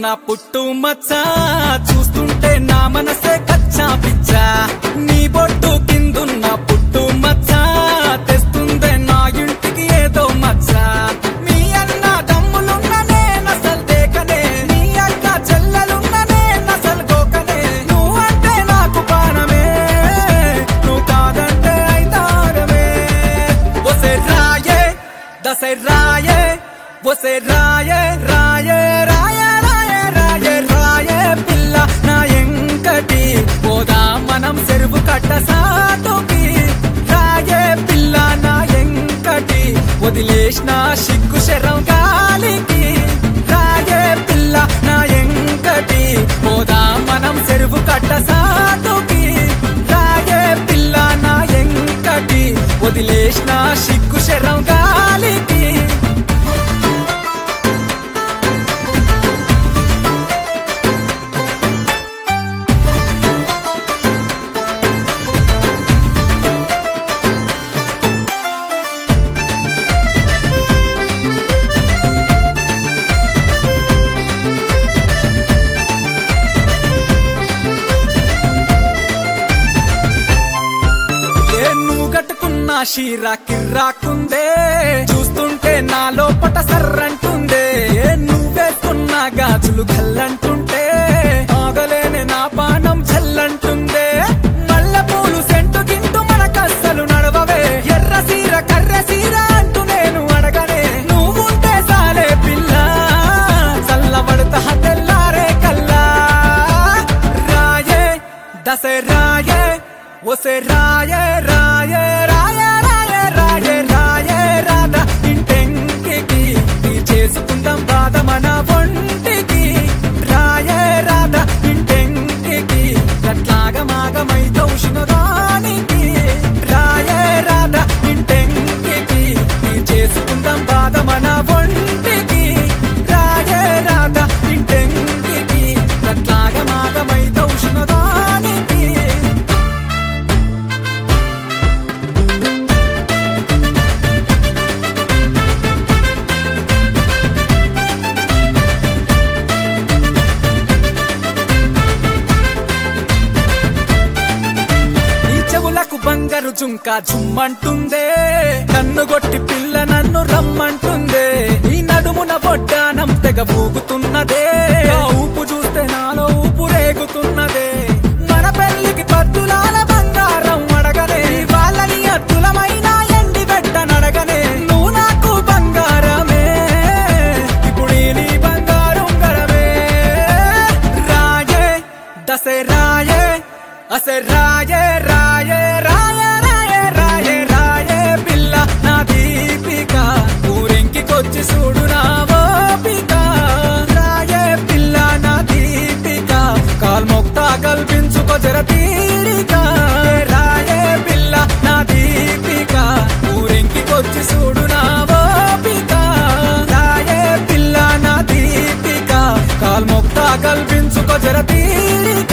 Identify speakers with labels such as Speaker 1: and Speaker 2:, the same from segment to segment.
Speaker 1: పుట్టు మచ్చ చూస్తుంటే నా మనసే కచ్చా పిచ్చా నీ బొట్టు కిందున్న పుట్టు మచ్చ తెస్తుందే నా ఇంటికి ఏదో మచ్చ మీ అన్న దమ్ములున్ననే నసల్ దేకనే నీ అక్క చెల్లెలున్ననే నసల్ గోకనే నువ్వంటే నాకు పానమే నువ్వు కాదంటే అయితారమే ఒసే రాయే దసే రాయే ఒసే రాయే రాయే రాయే రాయే రాయే రాయే పిల్ల నా ఎంకటి పోదా మనం చెరువు కట్ట సాటుకి రాయే పిల్ల నా ఎంకటి వదిలేసిన సిగ్గు శరం గాలికి రాయే పిల్ల నా ఎంకటి పోదా మనం చెరువు కట్ట సాటుకి రాయే పిల్ల నా ఎంకటి వదిలేసిన సిగ్గు శరం గాలికి ఏ నువ్వు కట్టుకున్న షీరా కిర్రాకుందే చూస్తుంటే నా లోపట సర్రంటుందే ఏ నువ్వేసుకున్న గాజులు గల్లంటుంటే ఆగలేని నా పానం చల్లంటుందే మల్లె పూలు సెంటు గింటు మనకస్సలు నడవవే ఎర్ర సీర కర్ర సీర అంటూ నేను అడగనే నువ్వుంటే సాలే పిల్ల చల్లబడతా తెల్లారే కల్లా రాయే దసే రాయే ఒసే రాయే రాయే రాయే రాయే రాయే రాయే రాధ ఇంటెంకికి నీ చేసుకుందాం బాధ మన ఒంటికి రాయే రాధ ఇంటెంకికి గట్లాగా మాగమై దౌషినదానికి రాయే రాధ ఇంటెంకికి నీ చేసుకుందాం బాధ మన ఒంటికి రాయే రాధ ఇంటెంకికి గట్లాగా మాగమై దౌషినదానికి నీ చెవులకు బంగారు జుంక జుమ్మంటుందే కన్ను గొట్టి పిల్ల నన్ను రమ్మంటుందే ఈ నడుమున బొడ్డానం తెగ ఊగుతున్నదే ఆ ఊపు చూస్తే నాలో ఊపు రేగుతున్నదే మన పెళ్లికి పద్దులాల బంగారం అడగనే వాళ్ళని అద్దులమైన ఎండి పెట్ట నడగనే నువ్వు నాకు బంగారమే ఇప్పుడు ఈ నీ బంగారం గడవే రాయే దసే రాయే అసే రాయే రాయే రాయే రాయే రాయే రాయే పిల్ల నా దీపిక ఊరింకికొచ్చి చూడు నా ఓపిక రాయే పిల్ల నా దీపిక కాల్మొక్తా కల్పించుకో జర తీరిక రాయే పిల్ల నా దీపిక ఊరింకికొచ్చి చూడు నా ఓపిక రాయే పిల్ల నా దీపిక కాల్మొక్తా కల్పించుకో జర తీరిక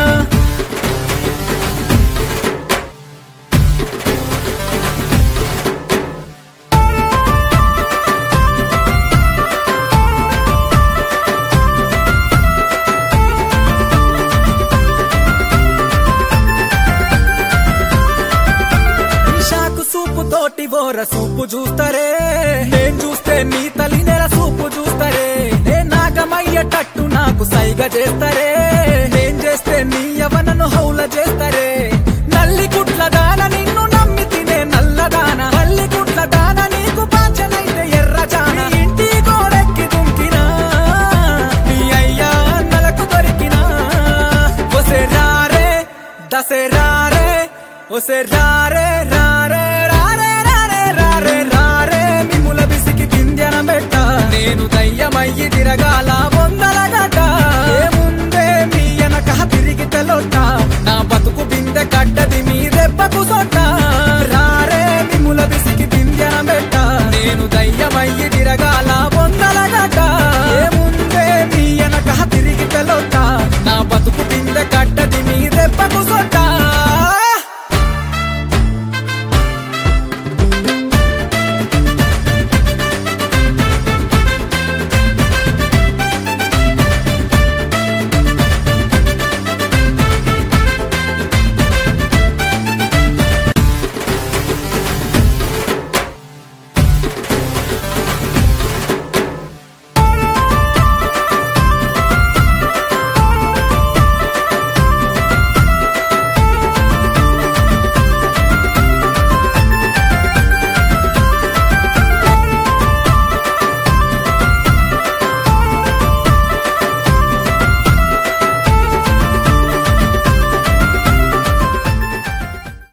Speaker 1: షాకు సూపు తోటి ఓర సూపు చూస్తారే నేను చూస్తే నీ తల్లి నెల సూపు చూస్తారే నే నాగమయ్యేటట్టు నాకు సైగ చేస్తారే నేను చేస్తే నీ యవనను హౌల చేస్తారే నల్లి గుట్ల దాన నిన్ను నమ్మి తినే నల్లదాన నల్లి గుట్ల దాన నీకు పాచనైతే ఎర్ర జాన నీ ఇంటి గోడెక్కి దుంకినా నీ అయ్యా అన్నలకు దొరికినా ఒసే రారే దసే రారే ఒసే రారే రారే రారే రారే రారే రారే మిముల బిసికి గింజన పెట్ట నేను దయ్యమయ్యి తిరగాల వందల గట ఏముందే మీ వెనక తిరిగి తెలొట్ట నా బతుకు బిందె కడ్డది మీ దెబ్బకు సొట్ట రారే మిముల బిసికి గింజన పెట్ట నేను దయ్యమయ్యి తిరగాల వందల గట ఏముందే మీ వెనక తిరిగి తెలొట్ట నా బతుకు బిందె కడ్డది మీ దెబ్బకు సొట్ట